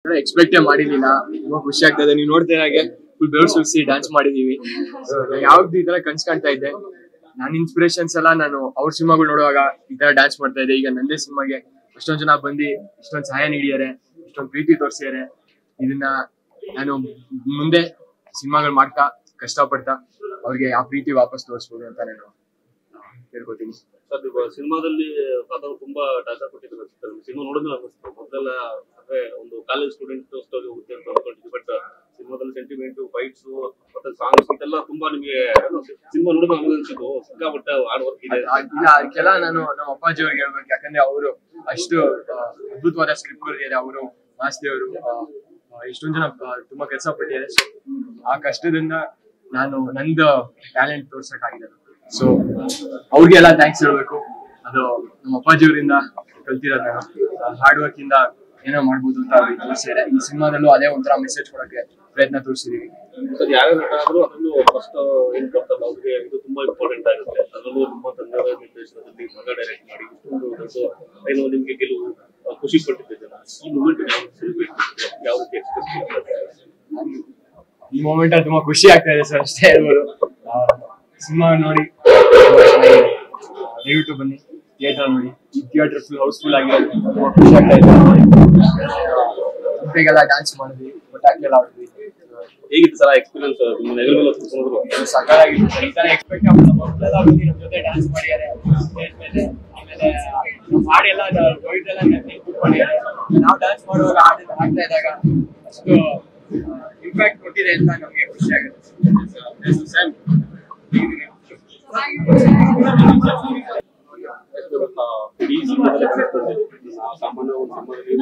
ತರ ಎಕ್ಸ್ಪೆಕ್ಟೇ ಮಾಡಿರ್ಲಿಲ್ಲ ತುಂಬಾ ಖುಷಿ ಆಗ್ತಾ ಇದೆ ನೀವು ನೋಡ್ತಾ ಹಾಗೆ ಫುಲ್ ಬೆವ್ರು ಸುರಿಸಿ ಡ್ಯಾನ್ಸ್ ಮಾಡಿದೀವಿ ಯಾವ್ದು ಈ ತರ ಕನ್ಸ್ ಕಾಣ್ತಾ ಇದ್ದೆ ನನ್ನ ಇನ್ಸ್ಪಿರೇಷನ್ಸ್ ಎಲ್ಲ ನಾನು ಅವ್ರ ಸಿನಿಮಾಗಳು ನೋಡುವಾಗ ಈ ತರ ಡ್ಯಾನ್ಸ್ ಮಾಡ್ತಾ ಇದ್ದೆ ಈಗ ನಂದೇ ಸಿನಿಮಾಗೆ ಎಷ್ಟೊಂದ್ ಜನ ಬಂದು ಇಷ್ಟೊಂದ್ ಸಹಾಯ ನೀಡಿದ್ದಾರೆ ಇಷ್ಟೊಂದ್ ಪ್ರೀತಿ ತೋರಿಸಿದ್ದಾರೆ ಇದನ್ನ ನಾನು ಮುಂದೆ ಸಿನಿಮಾಗಳು ಮಾಡ್ತಾ ಕಷ್ಟಪಡ್ತಾ ಅವ್ರಿಗೆ ಆ ಪ್ರೀತಿ ವಾಪಸ್ ತೋರಿಸ್ಬೋದು ಅಂತ ನಾನು ಹೇಳ್ಕೊತೀನಿ ಸರ್ ನೀವು ಸಿನಿಮಾದಲ್ಲಿ ಫಾದರ್ ತುಂಬಾ ಟಾಟಾ ಕೊಟ್ಟಿದ್ರು ಸಿನಿಮಾ ನೋಡಿದ್ರೆ ಅನ್ನಿಸ್ತು ಮೊದಲೆಲ್ಲ ಅಂದ್ರೆ ಒಂದು ಕಾಲೇಜ್ ಸ್ಟೂಡೆಂಟ್ ಸ್ಟೋರಿ ಹೋಗುತ್ತೆ ಅಂತ ಅನ್ಕೊಂಡಿದ್ವಿ ಬಟ್ ಸಿನಿಮಾದಲ್ಲಿ ಸೆಂಟಿಮೆಂಟ್ ಫೈಟ್ಸ್ ಮತ್ತೆ ಸಾಂಗ್ಸ್ ಇದೆಲ್ಲ ತುಂಬಾ ನಿಮಗೆ ಸಿನಿಮಾ ನೋಡಿದ್ರೆ ನಮ್ಗೆ ಅನ್ಸಿದ್ದು ಸಿಕ್ಕಾಪಟ್ಟೆ ಹಾರ್ಡ್ ವರ್ಕ್ ಇದೆ ಅದ್- ಇಲ್ಲ ಅದಕ್ಕೆಲ್ಲ ನಾನು ನಮ್ಮ ಅಪ್ಪಾಜಿ ಅವ್ರಿಗೆ ಹೇಳ್ಬೇಕು ಯಾಕಂದ್ರೆ ಅವರು ಅಷ್ಟು ಆ, ಅದ್ಭುತವಾದ ಸ್ಕ್ರಿಪ್ಟ್ ಬರೆದಿದ್ದಾರೆ ಅವರು ಮಾಸ್ತಿ ಅವರು ಎಷ್ಟೊಂದ್ ಜನ ಆ, ತುಂಬಾ ಕೆಲಸ ಪಟ್ಟಿದ್ದಾರೆ ಸೊ ಆ ಕಷ್ಟದಿಂದ ನಾನು ನಂದು ಟ್ಯಾಲೆಂಟ್ ತೋರ್ಸಕ್ಕಾಗಿದೆ ಸೊ ಅವ್ರಿಗೆಲ್ಲ ಥ್ಯಾಂಕ್ಸ್ ಹೇಳ್ಬೇಕು ಅದು ನಮ್ಮ ಅಪ್ಪಾಜಿ ಅವರಿಂದ ಕಲ್ತಿರೋದು ನಾನು ಹಾರ್ಡ್ ವರ್ಕ್ ಇಂದ ಏನೋ ಮಾಡ್ಬೋದು ಅಂತ ಅವ್ರಿಗೆ ತೋರಿಸಿದ್ದಾರೆ ಈ ಸಿನಿಮಾದಲ್ಲೂ ಅದೇ ಒಂಥರ ಮೆಸೇಜ್ ಕೊಡಕ್ಕೆ ಪ್ರಯತ್ನ ತೋರಿಸಿದೀವಿ ಸರ್ ಯಾವ್ಯಾವ ನಟ ಆದ್ರೂ ಅದರಲ್ಲೂ ಫಸ್ಟ್ ಏನ್ ಬರ್ತಾರಲ್ಲ ಅವ್ರಿಗೆ ಇದು ತುಂಬಾ ಇಂಪಾರ್ಟೆಂಟ್ ಆಗುತ್ತೆ ಅದರಲ್ಲೂ ನಿಮ್ಮ ತಂದೆಯವರ ನಿರ್ದೇಶನದಲ್ಲಿ ಮಗ ಡೈರೆಕ್ಟ್ ಮಾಡಿ ಇಷ್ಟೊಂದು ದೊಡ್ಡ ಏನು ನಿಮ್ಗೆ ಗೆಲುವು ಆ, ಖುಷಿ ಪಟ್ಟಿದ್ದೆ ಜನ ಈ ಮೂಮೆಂಟ್ ಸೆಲೆಬ್ರೇಟ್ ಯಾವ ರೀತಿ ಎಕ್ಸ್ಪ್ರೆಸ್ ಈ ಮೂಮೆಂಟ್ ಅಲ್ಲಿ ತುಂಬಾ ಖುಷಿ ಆಗ್ತಾ ಇದೆ ಸರ್ ಅಷ್ಟೇ ಹೇಳ್ಬೋದು ಸಿನಿಮಾ ನೋಡಿ ತುಂಬಾ ಚೆನ್ನಾಗಿದೆ. ದಯವಿಟ್ಟು ಬನ್ನಿ ಥಿಯೇಟರ್ ನೋಡಿ ಈ ಥಿಯೇಟರ್ ಫುಲ್ ಹೌಸ್ಫುಲ್ ಆಗಿದೆ ತುಂಬಾ ಖುಷಿ ಆಗ್ತಾ ಇದೆ ಹಂಪೆಗೆಲ್ಲ ಡ್ಯಾನ್ಸ್ ಮಾಡಿದ್ವಿ ಪಟಾಕಿಯೆಲ್ಲ ಹೊಡೆದ್ವಿ ಹೇಗಿತ್ತು ಸರ್ ಎಕ್ಸ್ಪೀರಿಯನ್ಸ್ ನಿಮ್ಮ ನೆಗಲ್ ಮೇಲೆ ಕೂತ್ಕೊಂಡ್ರು ಸಕಾಲಾಗಿತ್ತು ಸರ್ ಈ ತರ ಎಕ್ಸ್ಪೆಕ್ಟ್ ಆಗ್ಬೋದು ಮಕ್ಕಳೆಲ್ಲ ಬಂದು ನಮ್ಮ ಜೊತೆ ಡ್ಯಾನ್ಸ್ ಮಾಡಿದ್ದಾರೆ ಸ್ಟೇಜ್ ಮೇಲೆ ಆಮೇಲೆ ನಮ್ಮ ಹಾಡೆಲ್ಲ ಗೋಲ್ಡೆಲ್ಲ ನೆತ್ತಿ ಕೂತ್ಕೊಂಡಿದ್ದಾರೆ ನಾವು ಡ್ಯಾನ್ಸ್ ಮಾಡುವಾಗ ಹಾಡು ಹಾಡ್ತಾ ಇದ್ದಾಗ ಅಷ್ಟು ಇಂಪ್ಯಾಕ್ಟ್ ಕೊಟ್ಟಿದೆ ಅಂತ ನಮಗೆ ಖುಷಿ ಆಗುತ್ತೆ ಸರ್ ಈ ಸಿನಿಮಾದಲ್ಲಿ ಕಾಣಿಸ್ತದೆ ಸಾಮಾನ್ಯ ಒಂದು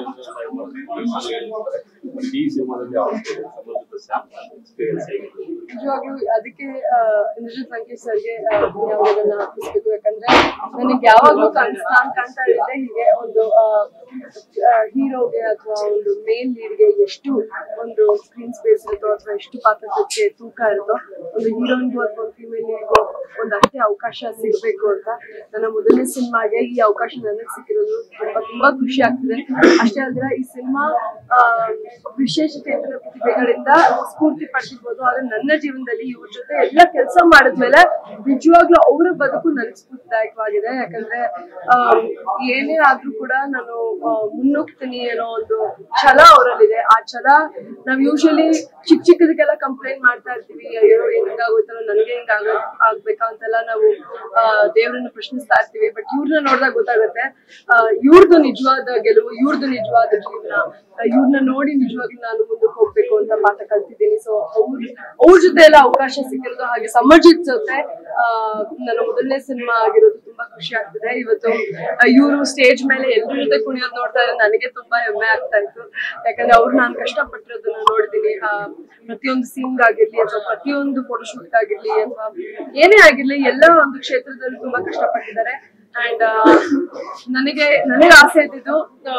ಸಿನಿಮಾದಲ್ಲಿ ಈ ಸಿನಿಮಾದಲ್ಲಿ ಎಕ್ಸ್ಪೀರಿಯನ್ಸ್ ಹೇಗಿದೆ ನಿಜವಾಗ್ಲೂ ಅದಕ್ಕೆ ಆ, ಇಂದ್ರಜಿತ್ ಲಂಕೇಶ್ ಸರ್ಗೆ ಧನ್ಯವಾದಗಳನ್ನ ಅರ್ಪಿಸ್ಬೇಕು ಯಾಕಂದ್ರೆ ನನಗೆ ಯಾವಾಗ್ಲೂ ಕಾಣಿಸ್ ನಾನ್ ಕಾಣ್ತಾ ಇದ್ದೆ ಹೀಗೆ ಒಂದು ಹೀರೋಗೆ ಅಥವಾ ಒಂದು ಮೇನ್ ಲೀಡ್ಗೆ ಎಷ್ಟು ಒಂದು ಸ್ಕ್ರೀನ್ ಸ್ಪೇಸ್ ಇರುತ್ತೋ ಅಥವಾ ಎಷ್ಟು ಪಾತ್ರಕ್ಕೆ ತೂಕ ಇರುತ್ತೋ ಒಂದು ಹೀರೋಯಿನ್ಗೂ ಅಥವಾ ಒಂದು ಫಿಮೇಲ್ ಲೀಡ್ಗೂ ಒಂದು ಅಷ್ಟೇ ಅವಕಾಶ ಸಿಗ್ಬೇಕು ಅಂತ ನನ್ನ ಮೊದಲನೇ ಸಿನಿಮಾಗೆ ಈ ಅವಕಾಶ ನನಗೆ ಸಿಕ್ಕಿರೋದು ತುಂಬಾ ತುಂಬಾ ಖುಷಿ ಆಗ್ತಿದೆ ಅಷ್ಟೇ ಅಲ್ಲದೆ ಈ ಸಿನಿಮಾ ವಿಶೇಷ ಚೇತನ ಪ್ರತಿಭೆಗಳಿಂದ ಸ್ಫೂರ್ತಿ ಪಡೆದಿರ್ಬೋದು ಆದ್ರೆ ನನ್ನ ಜೀವನದಲ್ಲಿ ಇವ್ರ ಜೊತೆ ಎಲ್ಲ ಕೆಲಸ ಮಾಡಿದ್ಮೇಲೆ ನಿಜವಾಗ್ಲೂ ಅವರ ಬದುಕು ನನಗೆ ಸ್ಫೂರ್ತಿದಾಯಕವಾಗಿದೆ ಯಾಕಂದ್ರೆ ಆಮ್, ಏನೇ ಆದ್ರೂ ಕೂಡ ನಾನು ಆ, ಮುನ್ನುಗ್ತೀನಿ ಅನ್ನೋ ಒಂದು ಛಲ ಅವರಲ್ಲಿದೆ ಆ ಛಲ ನಾವ್ ಯೂಶಲಿ ಚಿಕ್ಕ ಚಿಕ್ಕದಕ್ಕೆಲ್ಲ ಕಂಪ್ಲೇಂಟ್ ಮಾಡ್ತಾ ಇರ್ತೀವಿ ಅಯ್ಯೋ ಏನ್ ಹಿಂಗಾಗೋಯ್ತಲ್ಲ ನನಗೆ ಹಿಂಗ ಆಗ್ಬೇಕಾ ಅಂತೆಲ್ಲ ನಾವು ಆ, ದೇವ್ರನ್ನ ಪ್ರಶ್ನಿಸ್ತಾ ಇರ್ತೀವಿ ಬಟ್ ಇವ್ರನ್ನ ನೋಡಿದಾಗ ಗೊತ್ತಾಗುತ್ತೆ ಇವ್ರದ್ದು ನಿಜವಾದ ಗೆಲುವು ಇವ್ರದ್ದು ನಿಜವಾದ ಜೀವನ ಇವ್ರನ್ನ ನೋಡಿ ನಿಜವಾಗ್ಲೂ ನಾನು ಮುಂದಕ್ಕೆ ಹೋಗ್ಬೇಕು ಅಂತ ಪಾಠ ಕಲ್ತಿದ್ದೀನಿ ಸೊ ಅವ್ರ ಅವ್ರ ಜೊತೆ ಎಲ್ಲ ಅವಕಾಶ ಸಿಕ್ಕಿರೋದು ಹಾಗೆ ಸಮರ್ಜಿತ್ ಜೊತೆ ಆ, ನನ್ನ ಮೊದಲನೇ ಸಿನಿಮಾ ಆಗಿರೋದು ತುಂಬಾ ಖುಷಿ ಆಗ್ತಿದೆ ಇವತ್ತು ಇವರು ಸ್ಟೇಜ್ ಮೇಲೆ ಎಲ್ರ ಜೊತೆ ಕುಣಿಯೋದು ನೋಡ್ತಾ ಇದ್ರೆ ನನಗೆ ತುಂಬಾ ಹೆಮ್ಮೆ ಆಗ್ತಾ ಇತ್ತು ಯಾಕಂದ್ರೆ ಅವ್ರು ನಾನು ಕಷ್ಟಪಟ್ಟಿರೋದನ್ನ ನೋಡಿದೀನಿ ಆ, ಪ್ರತಿಯೊಂದು ಸೀನ್ ಆಗಿರ್ಲಿ ಅಥವಾ ಪ್ರತಿಯೊಂದು ಫೋಟೋಶೂಟ್ ಆಗಿರ್ಲಿ ಅಥವಾ ಏನೇ ಆಗಿರ್ಲಿ ಎಲ್ಲ ಒಂದು ಕ್ಷೇತ್ರದಲ್ಲಿ ತುಂಬಾ ಕಷ್ಟಪಟ್ಟಿದ್ದಾರೆ ಅಂಡ್ ನನಗೆ ನನಗೆ ಆಸೆ ಇದ್ದಿದ್ದು ಆ,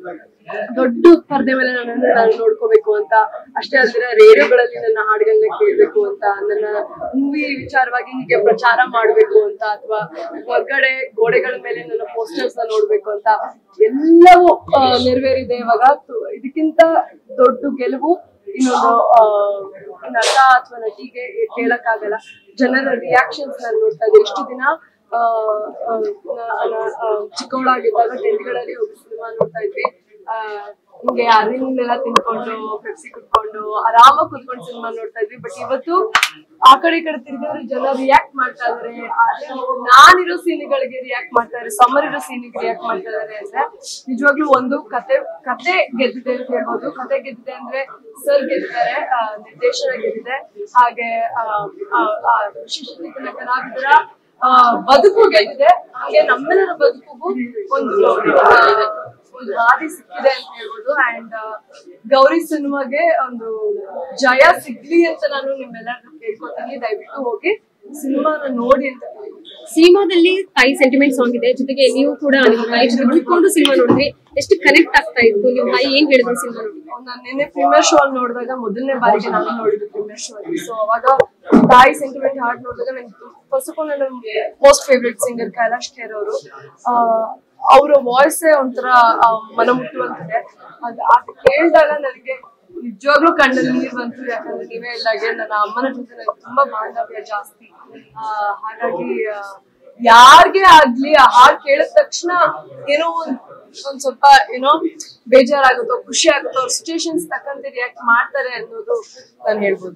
ದೊಡ್ಡ ಪರದೆ ಮೇಲೆ ನನ್ನನ್ನು ನಾನು ನೋಡ್ಕೋಬೇಕು ಅಂತ ಅಷ್ಟೇ ಅಲ್ದಿರ ರೇಡಿಯೋಗಳಲ್ಲಿ ನನ್ನ ಹಾಡುಗಳನ್ನ ಕೇಳ್ಬೇಕು ಅಂತ ನನ್ನ ಮೂವಿ ವಿಚಾರವಾಗಿ ಹೀಗೆ ಪ್ರಚಾರ ಮಾಡ್ಬೇಕು ಅಂತ ಅಥವಾ ಹೊರಗಡೆ ಗೋಡೆಗಳ ಮೇಲೆ ನನ್ನ ಪೋಸ್ಟರ್ಸ್ ನ ನೋಡ್ಬೇಕು ಅಂತ ಎಲ್ಲವೂ ಆ, ನೆರವೇರಿದೆ ಇವಾಗ ತು- ಇದಕ್ಕಿಂತ ದೊಡ್ಡ ಗೆಲುವು ಇನ್ನೊಂದು ಆ, ನಟ ಅಥವಾ ನಟಿಗೆ ಕೇಳಕ್ಕಾಗಲ್ಲ ಜನರ ರಿಯಾಕ್ಷನ್ಸ್ ನಾನು ನೋಡ್ತಾ ಇದ್ದೆ ಇಷ್ಟು ದಿನ ಆ, ಆ, ನ- ನ- ಆ, ಚಿಕ್ಕವಳಾಗಿದ್ದಾಗ ಟೆಂಟ್ಗಳಲ್ಲಿ ಹೋಗಿ ಸಿನಿಮಾ ನೋಡ್ತಾ ಇದ್ವಿ ಆ, ಹಿಂಗೆ ಅರಿನೆಲ್ಲ ತಿನ್ಕೊಂಡು ಪೆಪ್ಸಿ ಕುತ್ಕೊಂಡು ಆರಾಮಾಗಿ ಕುತ್ಕೊಂಡು ಸಿನಿಮಾ ನೋಡ್ತಾ ಇದ್ವಿ ಬಟ್ ಇವತ್ತು ಆ ಕಡೆ ಈ ಕಡೆ ತಿರ್ಗಿದ್ರೆ ಜನ ರಿಯಾಕ್ಟ್ ಮಾಡ್ತಾ ಇದಾರೆ ನಾನಿರೋ ಸೀನ್ಗಳಿಗೆ ರಿಯಾಕ್ಟ್ ಮಾಡ್ತಾ ಇದ್ದಾರೆ ಸಮರ್ ಇರೋ ಸೀನಿಗೆ ರಿಯಾಕ್ಟ್ ಮಾಡ್ತಾ ಇದಾರೆ ಅಂದ್ರೆ ನಿಜವಾಗ್ಲೂ ಒಂದು ಕತೆ ಕತೆ ಗೆದ್ದಿದೆ ಅಂತ ಹೇಳ್ಬೋದು ಕತೆ ಗೆದ್ದಿದೆ ಅಂದ್ರೆ ಸರ್ ಗೆದ್ದಿದ್ದಾರೆ ಆ, ನಿರ್ದೇಶನ ಗೆದ್ದಿದೆ ಹಾಗೆ ಆ, ಆ, ಆ ವಿಶೇಷ ಚೇತನ ಕಲಾವಿದರ ಆ, ಬದುಕು ಗೆದ್ದಿದೆ ಹಾಗೆ ನಮ್ಮೆಲ್ಲರ ಬದುಕಿಗೂ ಒಂದು ಆ, ಒಂದು ಹಾದಿ ಸಿಕ್ಕಿದೆ ಅಂತ ಹೇಳ್ಬೋದು ಅಂಡ್ ಗೌರಿ ಸಿನಿಮಾಗೆ ಒಂದು ಜಯ ಸಿಗ್ಲಿ ಅಂತ ನಾನು ನಿಮ್ಮೆಲ್ಲರೂ ಕೇಳ್ಕೊತೀನಿ ದಯವಿಟ್ಟು ಹೋಗಿ ಸಿನಿಮಾನ ನೋಡಿ ಅಂತ ಕೇಳ್ಕೊತೀನಿ. ಸಿನಿಮಾದಲ್ಲಿ ತಾಯಿ ಸೆಂಟಿಮೆಂಟ್ ಸಾಂಗ್ ಇದೆ ಜೊತೆಗೆ ನೀವು ಕೂಡ ನಿಮ್ಮ ತಾಯಿ ಜೊತೆ ಹುಡ್ಕೊಂಡು ಸಿನಿಮಾ ನೋಡಿದ್ರಿ ಎಷ್ಟು ಕನೆಕ್ಟ್ ಆಗ್ತಾ ಇತ್ತು ನಿಮ್ಮ ತಾಯಿ ಏನ್ ಹೇಳಿದ್ರು ಸಿನಿಮಾ ನೋಡಿ ನಾನು ನಿನ್ನೆ ಪ್ರೀಮಿಯರ್ ಶೋ ಅಲ್ಲಿ ನೋಡಿದಾಗ ಮೊದಲನೇ ಬಾರಿಗೆ ನಾನು ನೋಡಿದ್ದು ಪ್ರೀಮಿಯರ್ ಶೋ ಅಲ್ಲಿ ಸೊ ಅವಾಗ ತಾಯಿ ಸೆಂಟಿಮೆಂಟ್ ಹಾಡ್ ನೋಡಿದಾಗ ನಂಗೆ ಫಸ್ಟ್ ಆಫ್ ಆಲ್ ನನ್ನ most favourite singer Kailash Kher ಅವರು ಅವರ ವಾಯ್ಸೇ ಒಂಥರ ಆ, ಮನಮುಟ್ಟುವಂತಿದೆ ಅದ್ ಅದು ಕೇಳಿದಾಗ ನನಗೆ ನಿಜವಾಗ್ಲೂ ಕಣ್ಣಲ್ಲಿ ನೀರು ಬಂತು ಯಾಕಂದ್ರೆ ನೀವೇ ಇಲ್ಲಾಗೆ ನನ್ನ ಅಮ್ಮನ ಜೊತೆ ನನಗೆ ತುಂಬಾ ಬಾಂಧವ್ಯ ಜಾಸ್ತಿ ಆ, ಹಾಗಾಗಿ ಆ, ಯಾರ್ಗೆ ಆಗ್ಲಿ ಆ ಹಾಡ್ ಕೇಳಿದ ತಕ್ಷಣ ಏನೋ ಒಂದ್ ಒಂದ್ ಸ್ವಲ್ಪ ಏನೋ ಬೇಜಾರಾಗುತ್ತೋ ಖುಷಿ ಆಗುತ್ತೋ ಅವ್ರ ಸಿಚುವೇಶನ್ಸ್ ತಕ್ಕಂತೆ ರಿಯಾಕ್ಟ್ ಮಾಡ್ತಾರೆ ಅನ್ನೋದು ನಾನು ಹೇಳ್ಬೋದು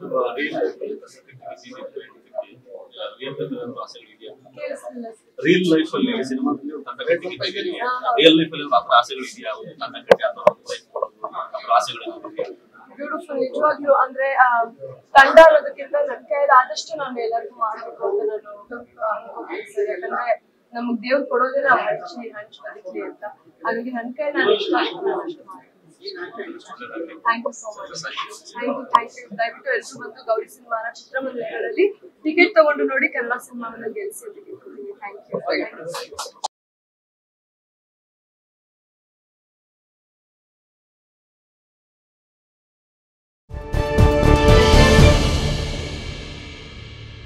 ಕೇಳಿಸ್ತಿಲ್ಲ sir. ರಿಯಲ್ ಲೈಫ್ ಅಲ್ಲಿ ಸಿನಿಮಾದಲ್ಲಿ ಒಂದು ತಂಡ ಕಟ್ಟಿಗೆ ರಿಯಲ್ ಲೈಫ್ ಅಲ್ಲಿ ಆತರ ಆಸೆಗಳಿದೆಯಾ ಒಂದು ತಂಡ ಕಟ್ಟಿ ಆತರ ಆತರ ಆಸೆಗಳಿದೆಯಾ ಬ್ಯೂಟಿಫುಲ್ ನಿಜವಾಗ್ಲೂ ಅಂದ್ರೆ ಆ, ತಂಡ ಅನ್ನೋದಕ್ಕಿಂತ ನನ್ನ ಕೈಯಲ್ಲಿ ಆದಷ್ಟು ನಾನು ಎಲ್ಲರಿಗೂ ಮಾಡ್ಬೇಕು ಅಂತ ನಾನು ಅನ್ಕೋತೀನಿ ಸರ್ ಯಾಕಂದ್ರೆ ನಮಗ್ ದೇವ್ರು ಕೊಡೋದೇ ನಾವು ಹಂಚಿ ಹಂಚ್ ಬದುಕಲಿ ಅಂತ ಹಾಗಾಗಿ ನನ್ನ ಕೈ ನಾನು ಎಷ್ಟು ಆಗ್ತದೆ ನಾನು ಅಷ್ಟು ಮಾಡ್ತೀನಿ thank you so much thank you thank you ದಯವಿಟ್ಟು ಎಲ್ಲರೂ ಬಂದು ಗೌರಿ ಸಿನಿಮಾನ ಚಿತ್ರಮಂದಿರಗಳಲ್ಲಿ ಟಿಕೆಟ್ ತಗೊಂಡು ನೋಡಿ ಕನ್ನಡ ಸಿನಿಮಾವನ್ನ ಗೆಲ್ಸಿ ಅಂತ ಕೇಳ್ಕೊತೀನಿ ಥ್ಯಾಂಕ್ ಯು